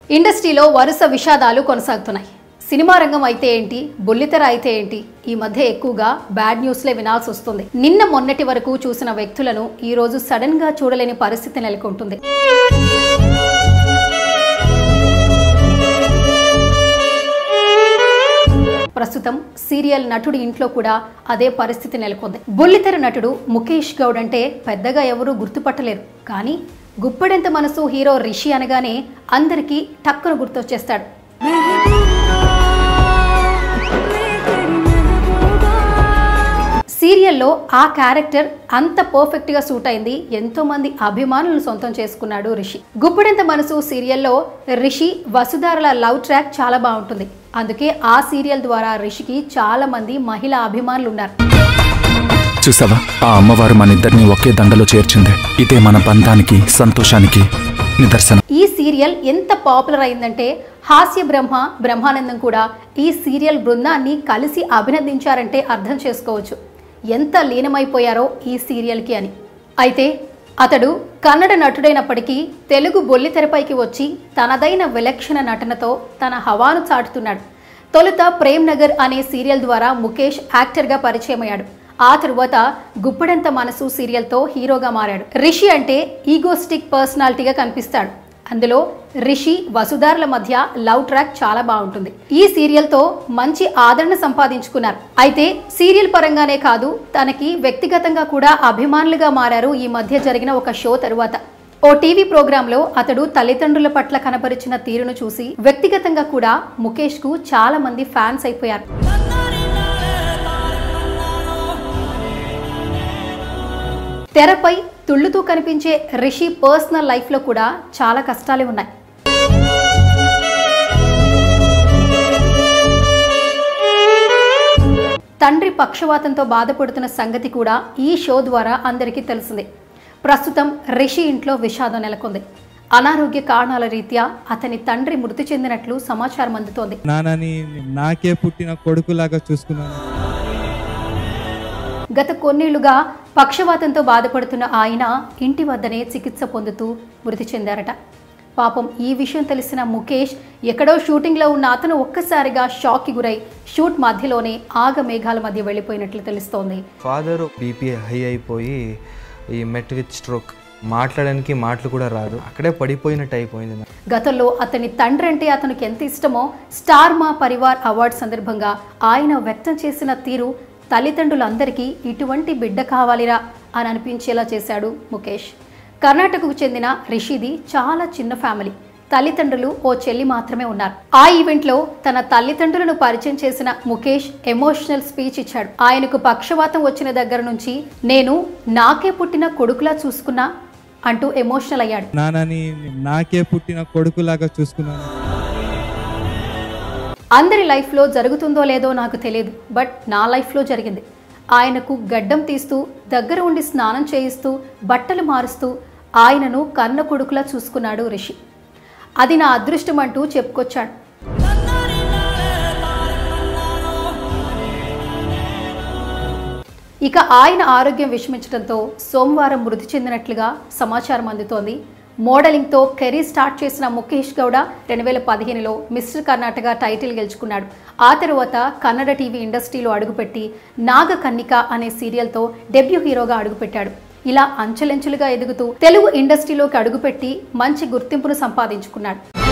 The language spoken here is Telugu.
ఇండస్ట్రీలో వరుస విషాదాలు కొనసాగుతున్నాయి సినిమా రంగం అయితే ఏంటి బుల్లితెర అయితే ఏంటి ఈ మధ్య ఎక్కువగా బ్యాడ్ న్యూస్లే వినాల్సి వస్తుంది నిన్న మొన్నటి వరకు చూసిన వ్యక్తులను ఈ రోజు సడన్ గా చూడలేని పరిస్థితి నెలకొంటుంది ప్రస్తుతం సీరియల్ నటుడి ఇంట్లో కూడా అదే పరిస్థితి నెలకొంది బుల్లితెర నటుడు ముఖేష్ గౌడ్ అంటే పెద్దగా ఎవరూ గుర్తుపట్టలేరు కానీ గుప్పెడంత మనసు హీరో రిషి అనగానే అందరికీ టక్కున గుర్తొచ్చేస్తాడు సీరియల్లో ఆ క్యారెక్టర్ అంత పర్ఫెక్ట్ గా సూట్ అయింది ఎంతో మంది అభిమానులను సొంతం చేసుకున్నాడు రిషి గుప్పెడంత మనసు సీరియల్లో రిషి వసుధారల లవ్ ట్రాక్ చాలా బాగుంటుంది అందుకే ఆ సీరియల్ ద్వారా రిషికి చాలా మంది మహిళా అభిమానులు ఉన్నారు చూసావా ఆ అమ్మవారు మన ఇద్దరిని ఒకే దండలో చేర్చింది ఇదే మన బంధానికి సంతోషానికి నిదర్శనం ఈ సీరియల్ ఎంత పాపులర్ అయిందంటే హాస్య బ్రహ్మ బ్రహ్మానందం కూడా ఈ సీరియల్ బృందాన్ని కలిసి అభినందించారంటే అర్థం చేసుకోవచ్చు ఎంత లీనమైపోయారో ఈ సీరియల్కి అని అయితే అతడు కన్నడ నటుడైనప్పటికీ తెలుగు బొల్లితెరపైకి వచ్చి తనదైన విలక్షణ నటనతో తన హవాను చాటుతున్నాడు తొలుత ప్రేమ్ నగర్ అనే సీరియల్ ద్వారా ముఖేష్ యాక్టర్గా పరిచయమయ్యాడు ఆ తరువాత గుప్పెడంత మనసు సీరియల్తో హీరోగా మారాడు రిషి అంటే ఈగోస్టిక్ పర్సనాలిటీగా కనిపిస్తాడు అందులో రిషి వసుధారుల మధ్య లవ్ ట్రాక్ చాలా బాగుంటుంది ఈ సీరియల్తో మంచి ఆదరణ సంపాదించుకున్నారు అయితే సీరియల్ పరంగానే కాదు తనకి వ్యక్తిగతంగా కూడా అభిమానులుగా మారారు ఈ మధ్య జరిగిన ఒక షో తరువాత ఓ టీవీ ప్రోగ్రాంలో అతడు తల్లిదండ్రుల పట్ల కనబరిచిన తీరును చూసి వ్యక్తిగతంగా కూడా ముఖేష్ కు చాలా మంది ఫ్యాన్స్ అయిపోయారు తెరపై తుళ్ళుతూ కనిపించే రిషి పర్సనల్ లైఫ్లో కూడా చాలా కష్టాలే ఉన్నాయి తండ్రి పక్షవాతంతో బాధపడుతున్న సంగతి కూడా ఈ షో ద్వారా అందరికీ తెలిసిందే ప్రస్తుతం రిషి ఇంట్లో విషాదం నెలకొంది అనారోగ్య కారణాల రీత్యా అతని తండ్రి మృతి చెందినట్లు సమాచారం అందుతోంది నాన్నని నాకే పుట్టిన కొడుకులాగా చూసుకున్నాను గత కొన్నేళ్లుగా పక్షవాతంతో బాధపడుతున్న ఆయన ఇంటి వద్దనే చికిత్స పొందుతూ మృతి చెందారట పాపం ఈ విషయం తెలిసిన ముఖేష్ ఎక్కడో షూటింగ్లో ఉన్న అతను ఒక్కసారిగా షాక్కి గురై షూట్ మధ్యలోనే ఆగ మేఘాల మధ్య వెళ్ళిపోయినట్లు తెలుస్తోంది ఫాదర్ బీపీ హై అయిపోయి ఈ మెట్ విత్ స్ట్రోక్ మాట్లాడడానికి మాటలు కూడా రాదు అక్కడే పడిపోయినట్టు అయిపోయింది నాకు. గతంలో అతని తండ్రి అంటే అతనికి ఎంత ఇష్టమో స్టార్ మా పరివార్ అవార్డు సందర్భంగా ఆయన వ్యక్తం చేసిన తీరు తల్లిదండ్రులందరికీ ఇటువంటి బిడ్డ కావాలిరా అని అనిపించేలా చేశాడు ముఖేష్ కర్ణాటకకు చెందిన రిషిది చాలా చిన్న ఫ్యామిలీ తల్లిదండ్రులు ఓ చెల్లి మాత్రమే ఉన్నారు ఆ ఈవెంట్లో తన తల్లిదండ్రులను పరిచయం చేసిన ముఖేష్ ఎమోషనల్ స్పీచ్ ఇచ్చాడు ఆయనకు పక్షవాతం వచ్చిన దగ్గర నుంచి నేను నాకే పుట్టిన కొడుకులా చూసుకున్నా అంటూ ఎమోషనల్ అయ్యాడు నాన్నని నాకే పుట్టిన కొడుకులాగా చూసుకున్నాను అందరి లైఫ్లో జరుగుతుందో లేదో నాకు తెలియదు బట్ నా లైఫ్లో జరిగింది ఆయనకు గడ్డం తీస్తూ దగ్గర ఉండి స్నానం చేయిస్తూ బట్టలు మారుస్తూ ఆయనను కన్న కొడుకులా చూసుకున్నాడు రిషి అది నా అదృష్టం అంటూ చెప్పుకొచ్చాడు ఇక ఆయన ఆరోగ్యం విషమించడంతో సోమవారం మృతి చెందినట్లుగా సమాచారం అందుతోంది మోడలింగ్తో కెరీర్ స్టార్ట్ చేసిన ముఖేష్ గౌడ రెండు వేల పదిహేనులో మిస్టర్ కర్ణాటక టైటిల్ గెలుచుకున్నాడు ఆ తరువాత కన్నడ టీవీ ఇండస్ట్రీలో అడుగుపెట్టి నాగ కన్నిక అనే సీరియల్తో డెబ్యూ హీరోగా అడుగుపెట్టాడు ఇలా అంచెలంచెలుగా ఎదుగుతూ తెలుగు ఇండస్ట్రీలోకి అడుగుపెట్టి మంచి గుర్తింపును సంపాదించుకున్నాడు